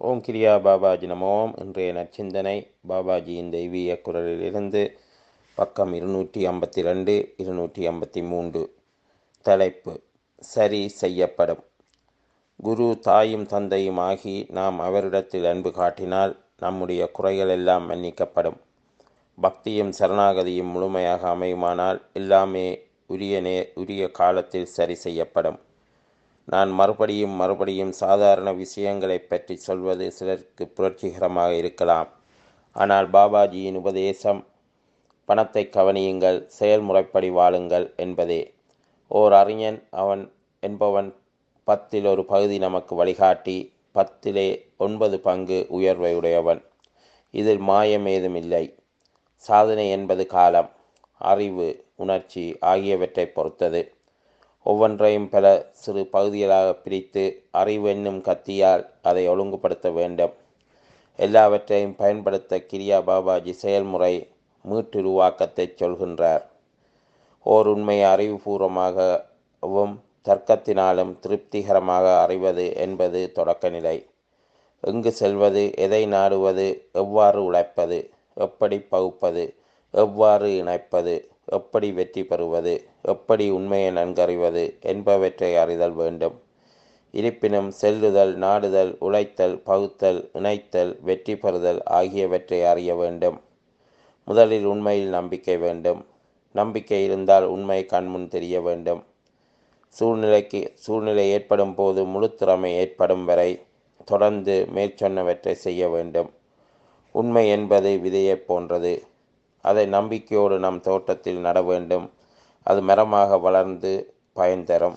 ஓம் கிரியா பாபாஜி நமோம் இன்றைய நற்சிந்தனை பாபாஜியின் தெய்வீக குரலிலிருந்து பக்கம் இருநூற்றி ஐம்பத்தி ரெண்டு இருநூற்றி ஐம்பத்தி மூன்று தலைப்பு சரி செய்யப்படும் குரு தாயும் தந்தையும் ஆகி நாம் அவரிடத்தில் அன்பு காட்டினால் நம்முடைய குறைகள் எல்லாம் மன்னிக்கப்படும் பக்தியும் சரணாகதியும் முழுமையாக அமையுமானால் எல்லாமே உரிய நே உரிய காலத்தில் சரி செய்யப்படும் நான் மறுபடியும் மறுபடியும் சாதாரண விஷயங்களை பற்றி சொல்வது சிலருக்கு புரட்சிகரமாக இருக்கலாம் ஆனால் பாபாஜியின் உபதேசம் பணத்தை கவனியுங்கள் செயல்முறைப்படி வாழுங்கள் என்பதே ஓர் அறிஞன் அவன் என்பவன் பத்தில் ஒரு பகுதி நமக்கு வழிகாட்டி பத்திலே ஒன்பது பங்கு உயர்வை உடையவன் இதில் மாயம் ஏதும் இல்லை சாதனை என்பது காலம் அறிவு உணர்ச்சி ஆகியவற்றை பொறுத்தது ஒவ்வொன்றையும் பல சிறு பகுதிகளாக பிரித்து அறிவு என்னும் கத்தியால் அதை ஒழுங்குபடுத்த வேண்டும் எல்லாவற்றையும் பயன்படுத்த கிரியா பாபாஜி செயல்முறை மீட்டுருவாக்கத்தை சொல்கின்றார் ஓர் உண்மையை அறிவுபூர்வமாகவும் தர்க்கத்தினாலும் திருப்திகரமாக அறிவது என்பது தொடக்க நிலை எங்கு செல்வது எதை நாடுவது எவ்வாறு உழைப்பது எப்படி பகுப்பது எவ்வாறு இணைப்பது எப்படி வெற்றி பெறுவது எப்படி உண்மையை நன்கறிவது என்பவற்றை அறிதல் வேண்டும் இருப்பினும் செல்லுதல் நாடுதல் உழைத்தல் பகுத்தல் இணைத்தல் வெற்றி பெறுதல் ஆகியவற்றை அறிய வேண்டும் முதலில் உண்மையில் நம்பிக்கை வேண்டும் நம்பிக்கை இருந்தால் உண்மை கண்முன் தெரிய வேண்டும் சூழ்நிலைக்கு சூழ்நிலை ஏற்படும் போது முழு திறமை ஏற்படும் வரை தொடர்ந்து மேற்சொன்னவற்றை செய்ய வேண்டும் உண்மை என்பது விதையைப் போன்றது அதை நம்பிக்கையோடு நம் தோட்டத்தில் நட வேண்டும் அது மரமாக வளர்ந்து பயன் தரும்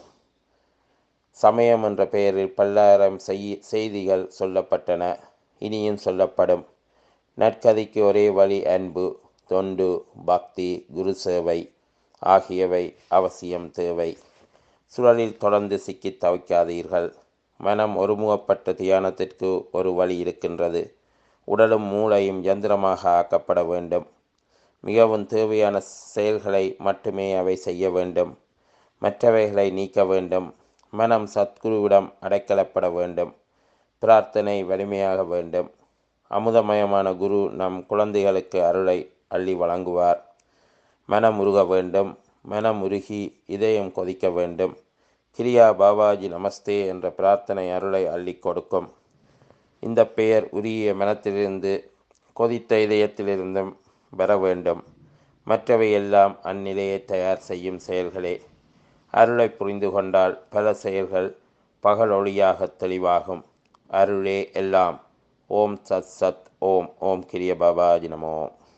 சமயம் என்ற பெயரில் பல்லாயிரம் செய்திகள் சொல்லப்பட்டன இனியும் சொல்லப்படும் நற்கதிக்கு ஒரே வழி அன்பு தொண்டு பக்தி குரு சேவை ஆகியவை அவசியம் தேவை சுழலில் தொடர்ந்து சிக்கி தவிக்காதீர்கள் மனம் ஒருமுகப்பட்ட தியானத்திற்கு ஒரு வழி இருக்கின்றது உடலும் மூளையும் யந்திரமாக ஆக்கப்பட வேண்டும் மிகவும் தேவையான செயல்களை மட்டுமே அவை செய்ய வேண்டும் மற்றவைகளை நீக்க வேண்டும் மனம் சத்குருவிடம் அடைக்கலப்பட வேண்டும் பிரார்த்தனை வலிமையாக வேண்டும் அமுதமயமான குரு நம் குழந்தைகளுக்கு அருளை அள்ளி வழங்குவார் மனம் உருக வேண்டும் மனம் உருகி இதயம் கொதிக்க வேண்டும் கிரியா பாபாஜி நமஸ்தே என்ற பிரார்த்தனை அருளை அள்ளி கொடுக்கும் இந்த பெயர் உரிய மனத்திலிருந்து கொதித்த இதயத்திலிருந்தும் பெற வேண்டும் மற்றவை எல்லாம் அந்நிலையை தயார் செய்யும் செயல்களே அருளை புரிந்து கொண்டால் பல செயல்கள் பகல் ஒளியாக தெளிவாகும் அருளே எல்லாம் ஓம் சத் சத் ஓம் ஓம் கிரிய பாபாஜி நமோ